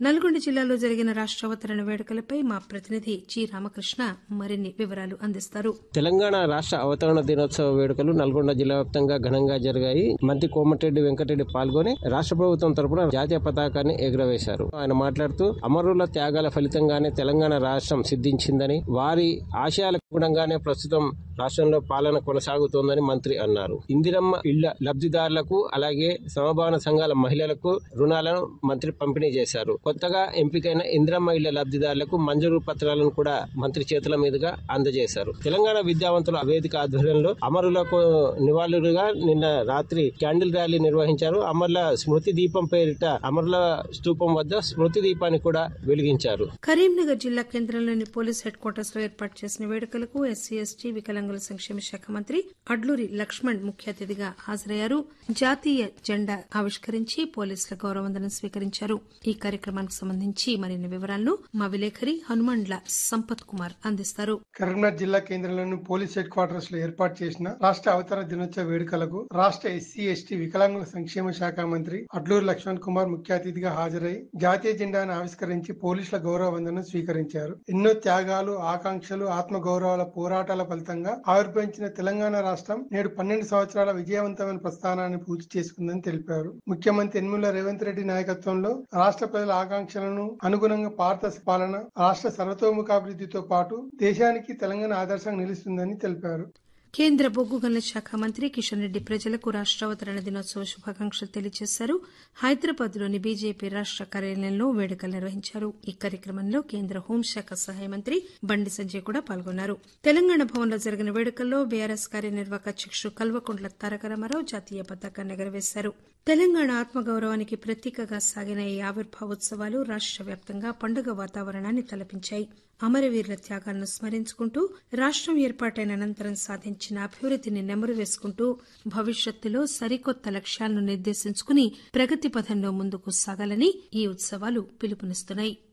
నల్గొండ జిల్లాలో జరిగిన రాష్ట అవతరణ వేడుకలపై మా ప్రతినిధి జి రామకృష్ణ మరిన్ని వివరాలు అందిస్తారు తెలంగాణ రాష్ట్ర అవతరణ దినోత్సవ వేడుకలు నల్గొండ జిల్లా వ్యాప్తంగా ఘనంగా జరిగాయి మంత్రి కోమటిరెడ్డి వెంకటరెడ్డి పాల్గొని రాష్ట్ర ప్రభుత్వం తరపున జాతీయ పతాకాన్ని ఎగురవేశారు ఆయన మాట్లాడుతూ అమరుల త్యాగాల ఫలితంగానే తెలంగాణ రాష్ట్రం సిద్ధించిందని వారి ఆశయాలకు అనుగుణంగానే ప్రస్తుతం రాష్ట్రంలో పాలన కొనసాగుతోందని మంత్రి అన్నారు ఇందిరమ్మ ఇళ్ల లబ్ధిదారులకు అలాగే సమభావన సంఘాల మహిళలకు రుణాలను మంత్రి పంపిణీ చేశారు కొత్తగా ఎంపికైన ఇందిరమ్మ ఇళ్ల లబ్ధిదారులకు మంజూరు పత్రాలను కూడా మంత్రి చేతుల మీదుగా అందజేశారు తెలంగాణ విద్యావంతుల వేదిక ఆధ్వర్యంలో అమరులకు నివాళులుగా నిన్న రాత్రి క్యాండిల్ ర్యాలీ నిర్వహించారు అమరుల స్మృతి దీపం పేరిట అమరుల స్తూపం వద్ద స్మృతి దీపాన్ని కూడా వెలిగించారు కరీంనగర్ జిల్లా కేంద్రంలోని పోలీస్ హెడ్ క్వార్టర్స్ లో ఏర్పాటు చేసిన వేడుకలకు ఎస్సీ ఎస్టీ వికలాంగుల సంక్షేమ శాఖ మంత్రి అడ్లూరి లక్ష్మణ్ ముఖ్య అతిథిగా హాజరయ్యారు జాతీయ జెండా ఆవిష్కరించి పోలీసుల గౌరవవందనం స్వీకరించారు ఈ కార్యక్రమానికి సంబంధించి మరిన్ని వివరాలను మా విలేకరి హనుమండ్ల సంపత్ కుమార్ అందిస్తారు కరీంనగర్ జిల్లా కేంద్రంలోని పోలీస్ హెడ్ క్వార్టర్స్ లో ఏర్పాటు చేసిన రాష్ట్ర అవతరణ దినోత్సవ వేడుకలకు రాష్ట్ర ఎస్సీ ఎస్టీ వికలాంగుల సంక్షేమ శాఖ మంత్రి అడ్లూరు లక్ష్మణ్ కుమార్ ముఖ్య అతిథిగా హాజరై జాతీయ జెండాను ఆవిష్కరించి పోలీసుల గౌరవ వందనం స్వీకరించారు ఎన్నో త్యాగాలు ఆకాంక్షలు ఆత్మ గౌరవాల పోరాటాల ఫలితంగా ఆవిర్భవించిన తెలంగాణ రాష్ట్రం నేడు పన్నెండు సంవత్సరాల విజయవంతమైన ప్రస్థానాన్ని పూర్తి చేసుకుందని తెలిపారు ముఖ్యమంత్రి యనమల రేవంత్ రెడ్డి నాయకత్వంలో రాష్ట్ర ప్రజల ఆకాంక్షలను అనుగుణంగా భారత పాలన రాష్ట్ర సర్వతోముఖాభివృద్ధితో పాటు దేశానికి తెలంగాణ ఆదర్శంగా నిలుస్తుందని తెలిపారు కేంద్ర బొగ్గు గనుల శాఖ మంత్రి కిషన్ రెడ్డి ప్రజలకు రాష్ట అవతరణ దినోత్సవ శుభాకాంక్షలు తెలియజేశారు హైదరాబాద్ లోని బీజేపీ రాష్ట కార్యాలయంలో వేడుకలు నిర్వహించారు ఈ కార్యక్రమంలో కేంద్ర హోంశాఖ సహాయ మంత్రి బండి సంజయ్ కూడా పాల్గొన్నారు తెలంగాణ భవన్లో జరిగిన వేడుకల్లో బీఆర్ఎస్ కార్యనిర్వాహక అధ్యకుడు కల్వకుంట్ల తారక రామారావు జాతీయ పతాకాన్ని ఎగరవేశారు తెలంగాణ ఆత్మగౌరవానికి ప్రతీకగా సాగిన ఈ ఆవిర్భావోత్సవాలు రాష్ట వ్యాప్తంగా పండుగ వాతావరణాన్ని తలపించాయి అమరవీరుల త్యాగాలను స్మరించుకుంటూ రాష్టం ఏర్పాటైన అనంతరం సాధించిన అభివృద్దిని నెమరు వేసుకుంటూ భవిష్యత్తులో సరికొత్త లక్ష్యాలను నిర్దేశించుకుని ప్రగతి పథంలో ముందుకు సాగాలని ఈ ఉత్సవాలు పిలుపునిస్తున్నాయి